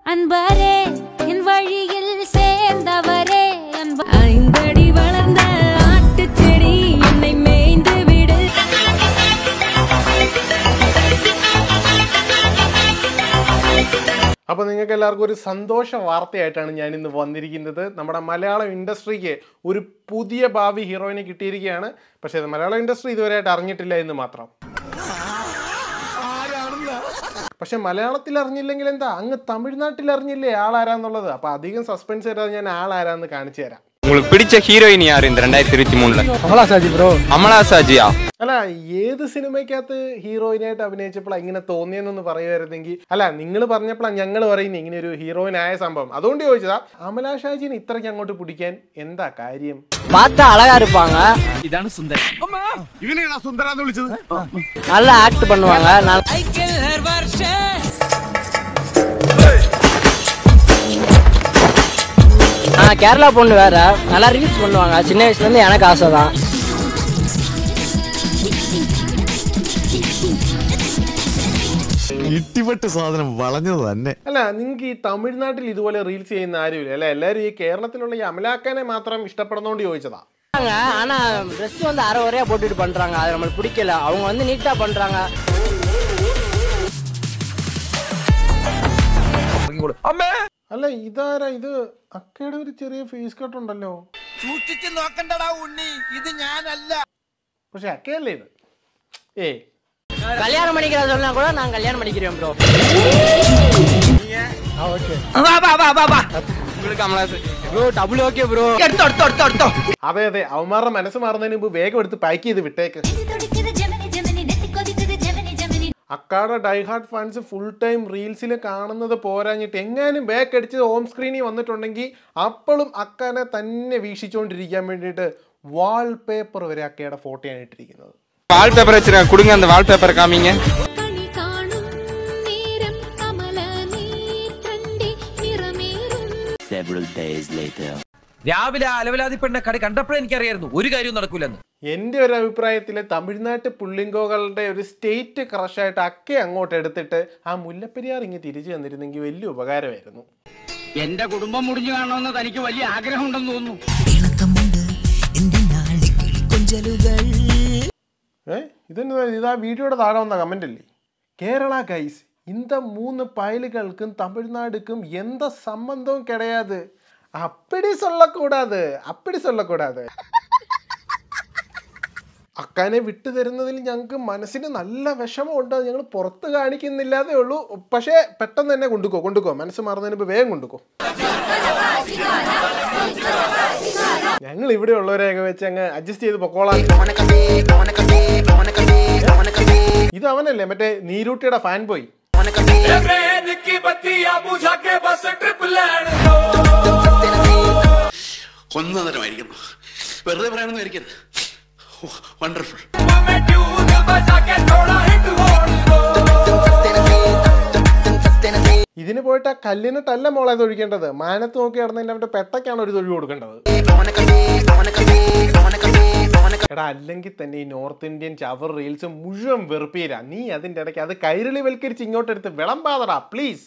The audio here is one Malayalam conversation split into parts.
அன்பரே என் வழியில் சேர்ந்தவரே அன்ப ஐந்தடி வளர்ந்த ஆட்டுச்செடி என்னை மேய்ந்து விடு അപ്പോൾ നിങ്ങൾക്ക് എല്ലാവർക്കും ഒരു സന്തോഷ വാർത്തയായിട്ടാണ് ഞാൻ ഇന്ന് വന്നിരിക്കുന്നത് നമ്മുടെ മലയാളം ഇൻഡസ്ട്രിക്ക് ഒരു പുതിയ ഭാവി ഹീറോയിനെ കിട്ടിയിരിക്കുകയാണ് പക്ഷേ ഇത് മലയാളം ഇൻഡസ്ട്രി ഇതുവരെയായിട്ട് അറിഞ്ഞിട്ടില്ല എന്ന് മാത്രം പക്ഷെ മലയാളത്തിൽ അറിഞ്ഞില്ലെങ്കിൽ എന്താ അങ്ങ് തമിഴ്നാട്ടിൽ അറിഞ്ഞില്ലേ ആളാരാന്നുള്ളത് അപ്പൊ അധികം സസ്പെൻസ് ആയിട്ടാണ് ഞാൻ ആളാരാന്ന് കാണിച്ചു തരാം உங்களுக்கு பிடிச்ச ஹீரோயின் யாரு இந்த ரெண்டாயிரத்தி இருபத்தி மூணுல கமலா சாஜி ப்ரோ அமலா சாஜியா അല്ല ഏത് സിനിമയ്ക്കകത്ത് ഹീറോയിനായിട്ട് അഭിനയിച്ചപ്പോഴാണ് ഇങ്ങനെ തോന്നിയെന്നൊന്ന് പറയുമായിരുന്നെങ്കിൽ അല്ല നിങ്ങൾ പറഞ്ഞപ്പോഴാണ് ഞങ്ങൾ പറയുന്നത് ഇങ്ങനെ ഒരു ഹീറോയിൻ ആയ സംഭവം അതുകൊണ്ട് ചോദിച്ചതാ അമലാ ഷാജിനെ ഇത്രയ്ക്ക് അങ്ങോട്ട് പിടിക്കാൻ എന്താ കാര്യം பார்த்தா அழகா இருப்பாங்க ഇതാണ് സുന്ദരൻ நல்லா ஆக்ட் பண்ணுவாங்க நல்லா- ஆ கேரளா பொண்ணு வேற நல்லா ரீல்ஸ் பண்ணுவாங்க சின்ன வயசுல இருந்து எனக்கு ஆசை தான் ഇട്ടിപ്പെട്ട് സാധനം വളഞ്ഞത് തന്നെ അല്ല നിങ്ങൾക്ക് ഈ തമിഴ്നാട്ടിൽ ഇതുപോലെ റീൽസ് ചെയ്യുന്ന ആരുമില്ല അല്ല എല്ലാവരും ഈ കേരളത്തിലുള്ള ഈ അമലാക്കാനെ മാത്രം ഇഷ്ടപ്പെടുന്നോണ്ട് ചോദിച്ചതാ ஆனா ட்ரெஸ் வந்து அரை வரையா போட்டுட்டு பண்றாங்க அது நம்மளுக்கு பிடிக்கல அவங்க வந்து நீட்டா பண்றாங்க അല്ല ഇതാരാ ഇത് അക്കയുടെ ഒരു ചെറിയ ഫേസ് കട്ട് ഉണ്ടല്ലോ സൂക്ഷിച്ച് നോക്കണ്ടടാ ഉണ്ണി ഇത് ഞാനല്ല പക്ഷെ അക്കയല്ലേ ഇത് ഏ கல்யாணம் பண்ணிக்கிற சொன்னா கூட நான் கல்யாணம் பண்ணிக்கிறேன் ப்ரோ உங்களுக்கு Amala Saji bro double okay bro എടുത്തോ എടുത്തോ എടുത്തോ എടുത്തോ അതെ അതെ അവന്മാരുടെ മനസ്സ് മാറുന്നതിന് മുമ്പ് വേഗം എടുത്ത് പാക്ക് ചെയ്ത് വിട്ടേക്ക് துடிக்குது ஜெமினி ஜெமினி நெத்தி கொதிக்குது ஜெமினி ஜெமினி അക്കാടെ ഡൈഹാർഡ് ഫാൻസ് ഫുൾ ടൈം റീൽസിൽ കാണുന്നത് പോരാഞ്ഞിട്ട് എങ്ങാനും ബാക്ക് അടിച്ച് ഹോം സ്ക്രീനിൽ വന്നിട്ടുണ്ടെങ്കിൽ അപ്പോഴും അക്കാനെ തന്നെ വീക്ഷിച്ചുകൊണ്ടിരിക്കാൻ വേണ്ടിയിട്ട് വാൾ പേപ്പർ വരെ അക്കയുടെ ഫോട്ടോയാണ് ഇട്ടിരിക്കുന്നത് வால்பேப்பர் வச்சிருக்கேன் கொடுங்க அந்த வால்பேப்பர் காமிங்க கனி காணும் நேரம் கமல நீர் கண்டே நிறமேறும் രാവിലെ ആ അലവലാതി പെണ്ണ കടി കണ്ടപ്പോഴേ എനിക്കറിയായിരുന്നു ഒരു കാര്യവും നടക്കൂലെന്ന് എൻ്റെ ഒരു അഭിപ്രായത്തിൽ തമിഴ്നാട്ട് പുള്ളിങ്കോകളുടെ ഒരു സ്റ്റേറ്റ് ക്രഷായിട്ട് അക്കെ അങ്ങോട്ട് എടുത്തിട്ട് ആ മുല്ലപ്പെരിയാർ ഇങ്ങ് തിരിച്ചു തന്നിരുന്നെങ്കിൽ വലിയ ഉപകാരമായിരുന്നു എന്റെ കുടുംബം മുടിഞ്ഞു കാണണമെന്ന് തനിക്ക് വലിയ ആഗ്രഹം ഉണ്ടെന്ന് തോന്നുന്നു ഇണക്കമുണ്ട് എന്റെ നാളിൽ കൊഞ്ചലുകൾ ഏ ഇതെന്താ ഇതാ വീഡിയോയുടെ താഴെ വന്ന കമൻ്റ് അല്ലേ കേരള ഗൈസ് இந்த மூணு பயலுகளுக்கும் தமிழ்நாடுக்கும் எந்த சம்பந்தமும் கிடையாது அப்படி சொல்லக்கூடாது அப்படி சொல்லக்கூடாது അക്കാനെ വിട്ടു തരുന്നതിൽ ഞങ്ങൾക്ക് മനസ്സിന് നല്ല വിഷമമുണ്ട് അത് ഞങ്ങൾ പുറത്ത് കാണിക്കുന്നില്ലാതേ ഉള്ളൂ പക്ഷേ പെട്ടെന്ന് തന്നെ കൊണ്ടുക്കോ കൊണ്ടുക്കോ മനസ്സ് മാറുന്നതിന് മുമ്പ് വേഗം കൊണ്ടുക്കോ ഞങ്ങൾ ഇവിടെ ഉള്ളവരെയൊക്കെ വെച്ച് അങ്ങ് അഡ്ജസ്റ്റ് ചെയ്ത് പൊക്കോളാം ഇത് അവനല്ലേ മറ്റേ നീരൂട്ടിയുടെ ഫാൻ ബോയ് ഒന്നതരമായിരിക്കുന്നു വെറുതെ പറയണമെന്ന് വിചാരിക്കരുത് വണ്ടർഫുൾ ഇതിന് പോയിട്ട് ആ കല്ലിനിട്ടല്ല മോളെ ഇത് ഒഴിക്കേണ്ടത് മാനത്ത് നോക്കി കിടന്നതിന്റെ അവന്റെ പെട്ടയ്ക്കാണ് ഒരു തൊഴിൽ കൊടുക്കേണ്ടത് എടാ അല്ലെങ്കിൽ തന്നെ ഈ നോർത്ത് ഇന്ത്യൻ ചവർ റീൽസ് മുഴുവൻ വെറുപ്പീര നീ അതിന്റെ ഇടയ്ക്ക് അത് കൈരളി വൽക്കരിച്ച് ഇങ്ങോട്ട് എടുത്ത് വിളമ്പാതടാ പ്ലീസ്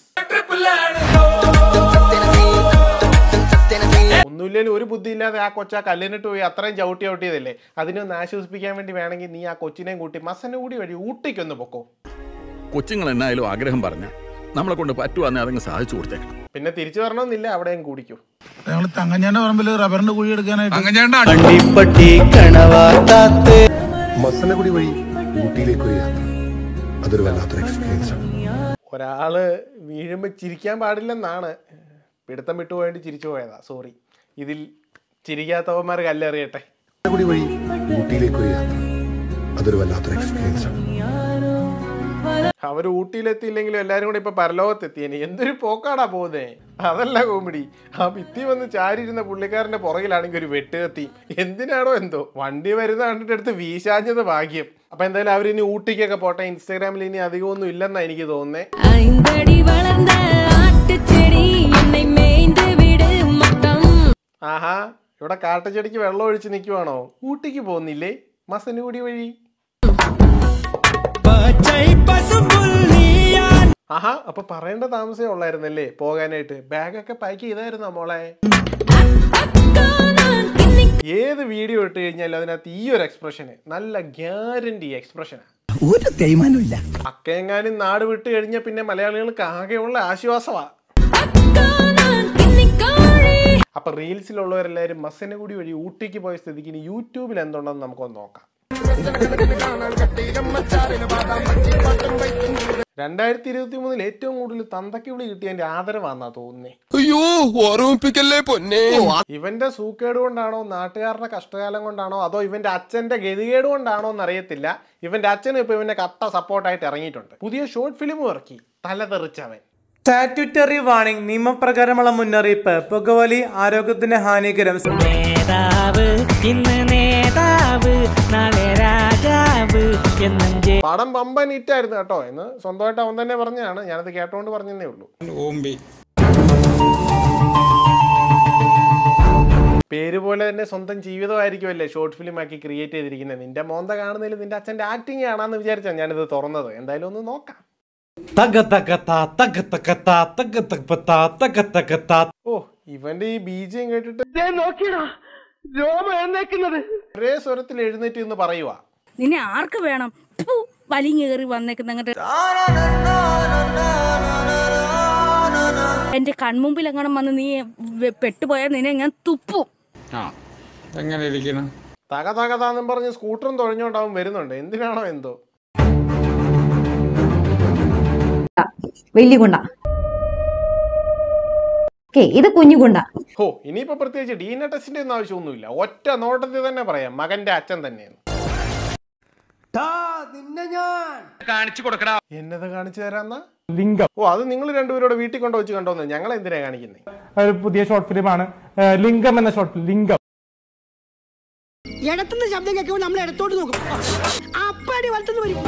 ഒന്നുമില്ലേലും ഒരു ബുദ്ധിയില്ലാതെ ആ കൊച്ച ആ കല്ലിനിട്ട് പോയി അത്രയും ചവിട്ടി ചവിട്ടിയതല്ലേ അതിനൊന്ന് ആശ്വസിപ്പിക്കാൻ വേണ്ടി വേണമെങ്കിൽ നീ ആ കൊച്ചിനെയും കൂട്ടി മസന കൂടി വഴി ഊട്ടിക്കൊന്ന് പൊക്കോ കൊച്ചുങ്ങൾ എന്നായാലും ആഗ്രഹം പറഞ്ഞ നമ്മളെ കൊണ്ട് പറ്റുവാന്നെ അതങ്ങ് സാധിച്ചു കൊടുത്തേക്കണം പിന്നെ തിരിച്ചു വരണമെന്നില്ല അവിടെയും കൂടിക്കോ ഞങ്ങൾ തങ്കഞ്ഞാന്റെ പറമ്പിൽ റബ്ബറിന്റെ കുഴി എടുക്കാനായിട്ട് മസനഗുഡി വഴി ഊട്ടിയിലേക്ക് ഒരു യാത്ര അതൊരു വല്ലാത്തൊരു എക്സ്പീരിയൻസ് ആണ് ഒരാള് വീഴുമ്പോൾ ചിരിക്കാൻ പാടില്ലെന്നാണ് പിടുത്തം വിട്ടുപോയിട്ട് ചിരിച്ചു പോയതാ സോറി ഇതിൽ ചിരിക്കാത്തവന്മാർ കല്ലെറിയട്ടെ മസനഗുഡി വഴി ഊട്ടിയിലേക്ക് ഒരു യാത്ര അതൊരു വല്ലാത്തൊരു എക്സ്പീരിയൻസ് ആണ് അവർ ഊട്ടിയിലെത്തിയില്ലെങ്കിലും എല്ലാരും കൂടെ ഇപ്പൊ പരലോകത്തെത്തിയേനെ എന്തൊരു പോക്കാടാ പോകുന്നേ അതല്ല കോമഡി ആ ഭിത്തി വന്ന് ചാരിയിരുന്ന പുള്ളിക്കാരന്റെ പുറകിലാണെങ്കിൽ ഒരു വെട്ടുകത്തി എന്തിനാണോ എന്തോ വണ്ടി വരുന്ന കണ്ടിട്ട് എടുത്ത് വീശാഞ്ഞത് ഭാഗ്യം അപ്പൊ എന്തായാലും അവരിനി ഊട്ടിക്കൊക്കെ പോട്ടെ ഇൻസ്റ്റാഗ്രാമിൽ ഇനി അധികമൊന്നും ഇല്ലെന്നാ എനിക്ക് തോന്നുന്നേ ஐந்தடி வளர்ந்த ஆட்டுச்செடி என்னை மேய்ந்து விடு மொத்தம் ആഹാ ഇവിടെ കാട്ടുചെടിക്ക് വെള്ളം ഒഴിച്ച് നിൽക്കുവാണോ ഊട്ടിക്ക് പോകുന്നില്ലേ മസനുകൂടി വഴി ആഹാ അപ്പൊ പറയേണ്ട താമസമേ ഉള്ളായിരുന്നല്ലേ പോകാനായിട്ട് ബാഗൊക്കെ പാക്ക് ചെയ്തായിരുന്നോ മോളെ ഏത് വീഡിയോ ഇട്ട് കഴിഞ്ഞാലും അതിനകത്ത് ഈ ഒരു എക്സ്പ്രഷന് നല്ല ഗ്യാരണ്ടി എക്സ്പ്രഷനാണ് ഒരു തേയ്മാനമില്ല അക്കയെങ്ങാനും നാട് വിട്ട് കഴിഞ്ഞാൽ പിന്നെ മലയാളികൾക്ക് ആകെയുള്ള ആശ്വാസമാ അപ്പൊ റീൽസിലുള്ളവരെല്ലാവരും മസന കൂടി വഴി ഊട്ടിക്ക് പോയ സ്ഥിതിക്ക് ഇനി യൂട്യൂബിൽ എന്തുണ്ടെന്ന് നമുക്കൊന്ന് നോക്കാം രണ്ടായിരത്തി ഇരുപത്തി മൂന്നിൽ ഏറ്റവും കൂടുതൽ തന്തയ്ക്ക് വിളി കിട്ടിയതിന്റെ ആദരവാന്നാ തോന്നുന്നേ അയ്യോ ഓർമ്മിപ്പിക്കല്ലേ പൊന്നെ ഇവന്റെ സൂക്കേട് കൊണ്ടാണോ നാട്ടുകാരുടെ കഷ്ടകാലം കൊണ്ടാണോ അതോ ഇവന്റെ അച്ഛന്റെ ഗതികേട് കൊണ്ടാണോ എന്നറിയത്തില്ല ഇവന്റെ അച്ഛന് ഇപ്പൊ ഇവന്റെ കട്ട സപ്പോർട്ടായിട്ട് ഇറങ്ങിയിട്ടുണ്ട് പുതിയ ഷോർട്ട് ഫിലിം ഇറക്കി തലതെറിച്ചവൻ സ്റ്റാറ്റ്യൂട്ടറി വാണിംഗ് നിയമപ്രകാരമുള്ള മുന്നറിയിപ്പ് പുകവലി ആരോഗ്യത്തിന് ഹാനികരം നേതാവ് ഇന്ന് നേതാവ് നാളെ രാജാവ് എന്നും പടം പമ്പൻ ഹിറ്റായിരുന്നു കേട്ടോ എന്ന് സ്വന്തമായിട്ട് അവൻ തന്നെ പറഞ്ഞതാണ് ഞാനത് കേട്ടോണ്ട് പറഞ്ഞതേ ഉള്ളൂ പേര് പോലെ തന്നെ സ്വന്തം ജീവിതമായിരിക്കുമല്ലേ ഷോർട്ട് ഫിലിം ആക്കി ക്രിയേറ്റ് ചെയ്തിരിക്കുന്നത് നിന്റെ മോന്ത കാണുന്നതിൽ നിന്റെ അച്ഛന്റെ ആക്ടിങ് കാണാന്ന് വിചാരിച്ചാണ് ഞാനിത് തുറന്നത് എന്തായാലും ഒന്ന് നോക്കാം തക തക താ തക തക താ തക തക താ തക തക താ ഓ ഇവന്റെ ഈ ബീജം കേട്ടിട്ട് ഒരേ സ്വരത്തിൽ എഴുന്നേറ്റ് എന്ന് പറയുവാ നിന്നെ ആർക്ക് വേണം ഫു, വലിഞ്ഞേറി വന്നേക്കുന്ന അങ്ങോട്ട് എന്റെ കൺമുമ്പിൽ എങ്ങനെ വന്ന് നീ വെ- പെട്ടുപോയാൽ നിന്നെ ഞാൻ തുപ്പും എങ്ങനെ ഇരിക്കണം തക തക താന്നും പറഞ്ഞ് സ്കൂട്ടറും തുഴഞ്ഞോണ്ടാവും വരുന്നുണ്ട് എന്തിനാണോ എന്തോ വലിയ കുണ്ട ഓക്കെ ഇത് കുഞ്ഞു കുണ്ട ഹോ ഇനിയിപ്പോ പ്രത്യേകിച്ച് ഡി എൻ എ ടെസ്റ്റിന്റെ ഒന്നും ആവശ്യമൊന്നുമില്ല ഒറ്റ നോട്ടത്തിൽ തന്നെ പറയാം മകന്റെ അച്ഛൻ തന്നെയാണ് കാണിച്ചു കൊടുക്കടാ എന്നത് കാണിച്ചു തരാന്നാ ലിംഗം ഓ അത് നിങ്ങൾ രണ്ടുപേരോട് വീട്ടിൽ കൊണ്ടു വെച്ച് കണ്ടോന്ന് ഞങ്ങൾ എന്തിനാ കാണിക്കുന്നത് ഒരു പുതിയ ഷോർട്ട് ഫിലിമാണ് ലിംഗം എന്ന ഷോർട്ട് ഫിലിം ലിംഗം ഇടത്തുനിന്ന് ശബ്ദം കേൾക്കുമ്പോൾ നമ്മൾ ഇടത്തോട്ട് നോക്കും അപ്പടി വലത്തുനിന്ന് വരും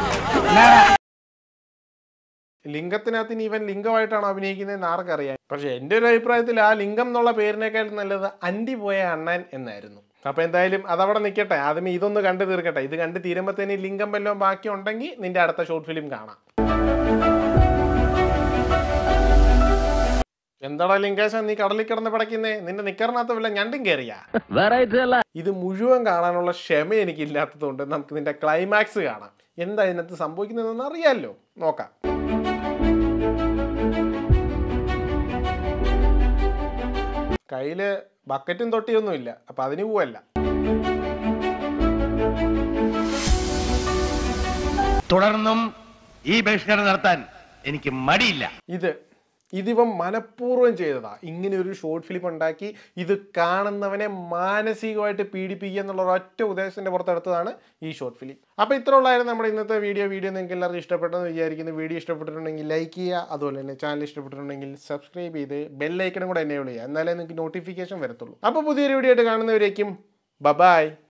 ലിംഗത്തിനകത്ത് ഇനി ഇവൻ ലിംഗമായിട്ടാണ് അഭിനയിക്കുന്നതെന്ന് ആർക്കറിയാം പക്ഷെ എൻ്റെ ഒരു അഭിപ്രായത്തിൽ ആ ലിംഗം എന്നുള്ള പേരിനേക്കാൾ നല്ലത് അണ്ടി പോയ അണ്ണൻ എന്നായിരുന്നു അപ്പൊ എന്തായാലും അതവിടെ നിൽക്കട്ടെ ആദ്യമേ ഇതൊന്ന് കണ്ടു തീർക്കട്ടെ ഇത് കണ്ട് തീരുമ്പോഴത്തേന് ലിംഗം വല്ലതും ബാക്കി ഉണ്ടെങ്കിൽ നിന്റെ അടുത്ത ഷോർട്ട് ഫിലിം കാണാം എന്താടാ ലിംഗേശൻ നീ കടലിൽ കിടന്ന് പിടയ്ക്കുന്നേ നിന്റെ നിക്കറിനകത്ത് വല്ല ഞണ്ടും കയറിയാ ഇത് മുഴുവൻ കാണാനുള്ള ക്ഷമ എനിക്കില്ലാത്തതുകൊണ്ട് നമുക്ക് നിന്റെ ക്ലൈമാക്സ് കാണാം എന്താ ഇതിനകത്ത് സംഭവിക്കുന്നതെന്ന് അറിയാമല്ലോ നോക്കാം കയ്യില് ബക്കറ്റും തൊട്ടിയൊന്നുമില്ല അപ്പൊ അതിന് പോവല്ല തുടർന്നും ഈ ബഹിഷ്കരണം നടത്താൻ എനിക്ക് മടിയില്ല ഇത് ഇതിവൻ മനഃപൂർവ്വം ചെയ്തതാ ഇങ്ങനെ ഒരു ഷോർട്ട് ഫിലിം ഉണ്ടാക്കി ഇത് കാണുന്നവനെ മാനസികമായിട്ട് പീഡിപ്പിക്കുക എന്നുള്ള ഒരൊറ്റ ഉദ്ദേശത്തിന്റെ പുറത്തെടുത്തതാണ് ഈ ഷോർട്ട് ഫിലിം അപ്പോൾ ഇത്ര ഉള്ളായിരുന്നു നമ്മുടെ ഇന്നത്തെ വീഡിയോ വീഡിയോ നിങ്ങൾക്ക് എല്ലാവർക്കും ഇഷ്ടപ്പെട്ടെന്ന് വിചാരിക്കുന്നു വീഡിയോ ഇഷ്ടപ്പെട്ടിട്ടുണ്ടെങ്കിൽ ലൈക്ക് ചെയ്യുക അതുപോലെ തന്നെ ചാനൽ ഇഷ്ടപ്പെട്ടിട്ടുണ്ടെങ്കിൽ സബ്സ്ക്രൈബ് ചെയ്ത് ബെല്ലൈക്കണും കൂടെ എന്നെ ചെയ്യുക എന്നാലേ നിങ്ങൾക്ക് നോട്ടിഫിക്കേഷൻ വരത്തുള്ളൂ അപ്പോൾ പുതിയൊരു വീഡിയോ ആയിട്ട് കാണുന്നവരേക്കും ബബായ്